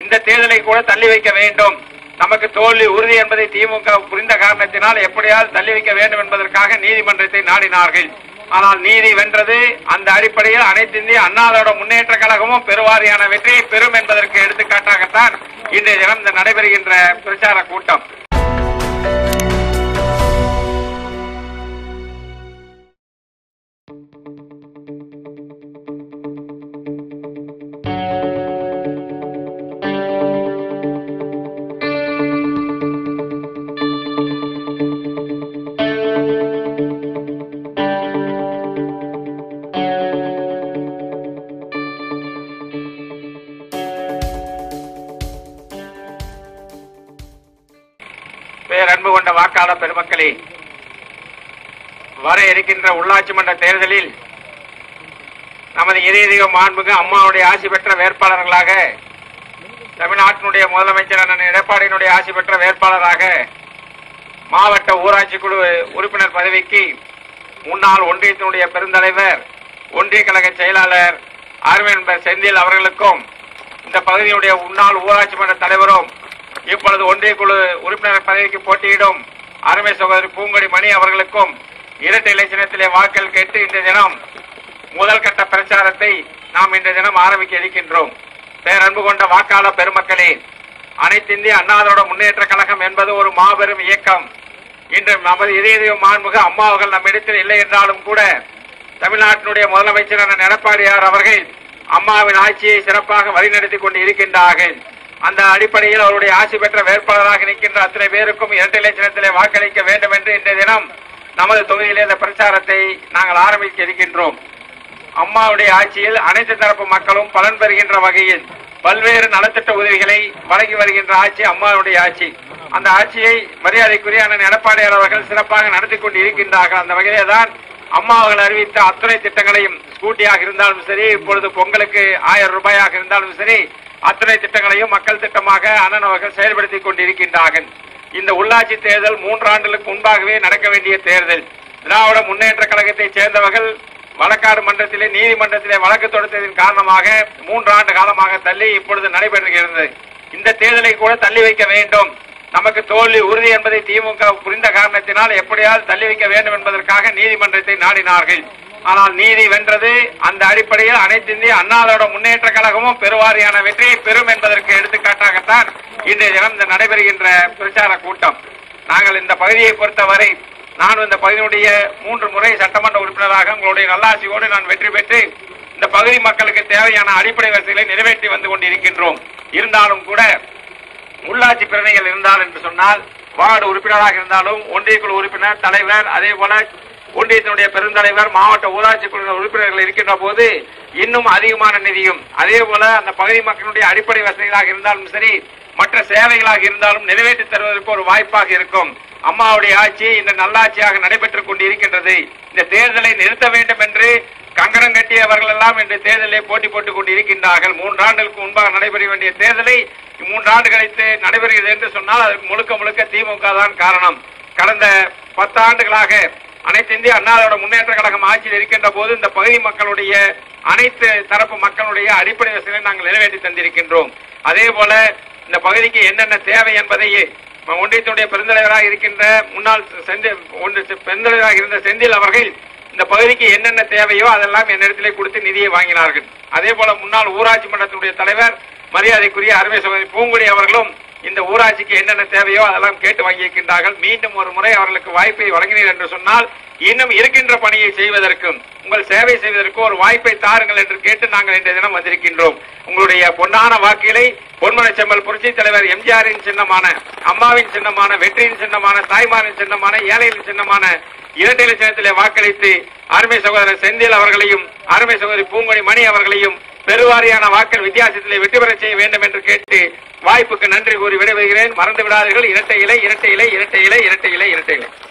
இந்த தேர்தலை கூட தள்ளி வைக்க வேண்டும் நமக்கு தோல்வி உறுதி என்பதை திமுக புரிந்த காரணத்தினால் எப்படியாவது தள்ளி வைக்க வேண்டும் என்பதற்காக நீதிமன்றத்தை நாடினார்கள் ஆனால் நீதி வென்றது அந்த அடிப்படையில் அனைத்து இந்திய அண்ணாதோட முன்னேற்ற கழகமும் பெருவாரியான வெற்றியை பெறும் என்பதற்கு எடுத்துக்காட்டாகத்தான் இன்றைய தினம் இந்த நடைபெறுகின்ற பிரச்சார கூட்டம் பேரன்பு கொண்ட வாக்காளர் பெருமக்களே வர இருக்கின்ற உள்ளாட்சி மன்ற தேர்தலில் நமது இதய மாண்புக்கு அம்மாவுடைய ஆசி பெற்ற வேட்பாளர்களாக தமிழ்நாட்டினுடைய முதலமைச்சர் அண்ணன் எடப்பாடியினுடைய ஆசி பெற்ற வேட்பாளராக மாவட்ட ஊராட்சி குழு உறுப்பினர் பதவிக்கு முன்னாள் ஒன்றியத்தினுடைய பெருந்தலைவர் ஒன்றிய கழக செயலாளர் அருமையன்பர் செந்தில் அவர்களுக்கும் இந்த பகுதியினுடைய முன்னாள் ஊராட்சி மன்ற தலைவரும் இப்பொழுது ஒன்றிய குழு உறுப்பினர் பதவிக்கு போட்டியிடும் அருமை சகோதரி பூங்கொடி மணி அவர்களுக்கும் இரட்டை இலட்சணத்திலே வாக்கள் கேட்டு இன்றைய தினம் முதல் கட்ட பிரச்சாரத்தை நாம் இன்றைய தினம் ஆரம்பிக்க இருக்கின்றோம் பேரன்பு கொண்ட வாக்காளர் பெருமக்களே அனைத்து இந்திய அண்ணாதோட முன்னேற்ற கழகம் என்பது ஒரு மாபெரும் இயக்கம் இன்று நமது இதய மாண்புக அம்மா அவர்கள் நம்மிடத்தில் இல்லை என்றாலும் கூட தமிழ்நாட்டினுடைய முதலமைச்சரான எடப்பாடியார் அவர்கள் அம்மாவின் ஆட்சியை சிறப்பாக வழிநடத்தி கொண்டு இருக்கின்றார்கள் அந்த அடிப்படையில் அவருடைய ஆட்சி பெற்ற வேட்பாளராக நிற்கின்ற அத்தனை பேருக்கும் இரட்டை இலட்சணத்திலே வாக்களிக்க வேண்டும் என்று இன்றைய தினம் நமது தொகுதியிலே இந்த பிரச்சாரத்தை நாங்கள் ஆரம்பிக்க இருக்கின்றோம் அம்மாவுடைய ஆட்சியில் அனைத்து தரப்பு மக்களும் பலன் பெறுகின்ற வகையில் பல்வேறு நலத்திட்ட உதவிகளை வழங்கி வருகின்ற ஆட்சி அம்மாவுடைய ஆட்சி அந்த ஆட்சியை மரியாதைக்குரிய அண்ணன் எடப்பாடியார் அவர்கள் சிறப்பாக நடத்தி கொண்டு இருக்கின்றார்கள் அந்த வகையிலே தான் அம்மா அவர்கள் அறிவித்த அத்துணை திட்டங்களையும் ஸ்கூட்டியாக இருந்தாலும் சரி இப்பொழுது பொங்கலுக்கு ஆயிரம் ரூபாயாக இருந்தாலும் சரி அத்துணை திட்டங்களையும் மக்கள் திட்டமாக அண்ணன் அவர்கள் செயல்படுத்தி கொண்டிருக்கின்றார்கள் இந்த உள்ளாட்சி தேர்தல் மூன்று ஆண்டுகளுக்கு முன்பாகவே நடக்க வேண்டிய தேர்தல் திராவிட முன்னேற்ற கழகத்தைச் சேர்ந்தவர்கள் வழக்காடு மன்றத்திலே நீதிமன்றத்திலே வழக்கு தொடுத்ததின் காரணமாக மூன்று ஆண்டு காலமாக தள்ளி இப்பொழுது நடைபெறுகிறது இந்த தேர்தலை கூட தள்ளி வைக்க வேண்டும் நமக்கு தோல்வி உறுதி என்பதை திமுக புரிந்த காரணத்தினால் எப்படியாவது தள்ளி வைக்க வேண்டும் என்பதற்காக நீதிமன்றத்தை நாடினார்கள் ஆனால் நீதி வென்றது அந்த அடிப்படையில் அனைத்து இந்திய அண்ணாதோட முன்னேற்ற கழகமும் பெருவாரியான வெற்றியை பெறும் என்பதற்கு எடுத்துக்காட்டாகத்தான் இன்றைய தினம் இந்த நடைபெறுகின்ற பிரச்சார கூட்டம் நாங்கள் இந்த பகுதியை பொறுத்தவரை நான் இந்த பகுதியினுடைய மூன்று முறை சட்டமன்ற உறுப்பினராக உங்களுடைய நல்லாட்சியோடு நான் வெற்றி பெற்று இந்த பகுதி மக்களுக்கு தேவையான அடிப்படை வசதிகளை நிறைவேற்றி வந்து கொண்டிருக்கின்றோம் இருந்தாலும் கூட உள்ளாட்சி பிரணைகள் இருந்தால் என்று சொன்னால் வார்டு உறுப்பினராக இருந்தாலும் ஒன்றிய குழு உறுப்பினர் தலைவர் அதே போல ஒன்றியத்தினுடைய பெருந்தலைவர் மாவட்ட ஊராட்சி குழு உறுப்பினர்கள் இருக்கின்ற போது இன்னும் அதிகமான நிதியும் அதே போல அந்த பகுதி மக்களுடைய அடிப்படை வசதிகளாக இருந்தாலும் சரி மற்ற சேவைகளாக இருந்தாலும் நிறைவேற்றி தருவதற்கு ஒரு வாய்ப்பாக இருக்கும் அம்மாவுடைய ஆட்சி இந்த நல்லாட்சியாக நடைபெற்றுக் கொண்டு இருக்கின்றது இந்த தேர்தலை நிறுத்த வேண்டும் என்று கங்கணம் கட்டியவர்கள் எல்லாம் இன்று தேர்தலை போட்டி போட்டுக் கொண்டு இருக்கின்றார்கள் மூன்றாண்டுகளுக்கு முன்பாக நடைபெற வேண்டிய தேர்தலை மூன்றாண்டு கழித்து நடைபெறுகிறது என்று சொன்னால் அதற்கு முழுக்க முழுக்க திமுக தான் காரணம் கடந்த பத்தாண்டுகளாக அனைத்து இந்திய அண்ணாதோட முன்னேற்ற கழகம் ஆட்சியில் இருக்கின்ற போது இந்த பகுதி மக்களுடைய அனைத்து தரப்பு மக்களுடைய அடிப்படை வசதிகளை நாங்கள் நிறைவேற்றி தந்திருக்கின்றோம் அதே போல இந்த பகுதிக்கு என்னென்ன தேவை என்பதை ஒன்றியத்தினுடைய பெருந்தலைவராக இருக்கின்ற முன்னாள் செந்தில் ஒன்று பெருந்தலைவராக இருந்த செந்தில் அவர்கள் இந்த பகுதிக்கு என்னென்ன தேவையோ அதெல்லாம் என்னிடத்திலே கொடுத்து நிதியை வாங்கினார்கள் அதே போல முன்னாள் ஊராட்சி மன்றத்தினுடைய தலைவர் மரியாதைக்குரிய அருமை சகோதரி பூங்குடி அவர்களும் இந்த ஊராட்சிக்கு என்னென்ன தேவையோ அதெல்லாம் கேட்டு வாங்கியிருக்கின்றார்கள் மீண்டும் ஒரு முறை அவர்களுக்கு வாய்ப்பை வழங்கினீர் என்று சொன்னால் இன்னும் இருக்கின்ற பணியை செய்வதற்கும் உங்கள் சேவை செய்வதற்கு ஒரு வாய்ப்பை தாருங்கள் என்று கேட்டு நாங்கள் இன்றைய தினம் வந்திருக்கின்றோம் உங்களுடைய பொன்னான வாக்கிலை பொன்மன செம்மல் புரட்சி தலைவர் எம்ஜிஆரின் சின்னமான அம்மாவின் சின்னமான வெற்றியின் சின்னமான தாய்மாரின் சின்னமான ஏழையின் சின்னமான இரட்டை லட்சத்திலே வாக்களித்து அருமை சகோதரர் செந்தில் அவர்களையும் அருமை சகோதரி பூங்கொடி மணி அவர்களையும் பெருவாரியான வாக்கள் வித்தியாசத்திலே வெற்றி பெறச் செய்ய வேண்டும் என்று கேட்டு வாய்ப்புக்கு நன்றி கூறி விடைபெறுகிறேன் மறந்து விடாதீர்கள் இரட்டை இலை இரட்டை இலை இரட்டை இலை இரட்டை இலை இரட்டை இலை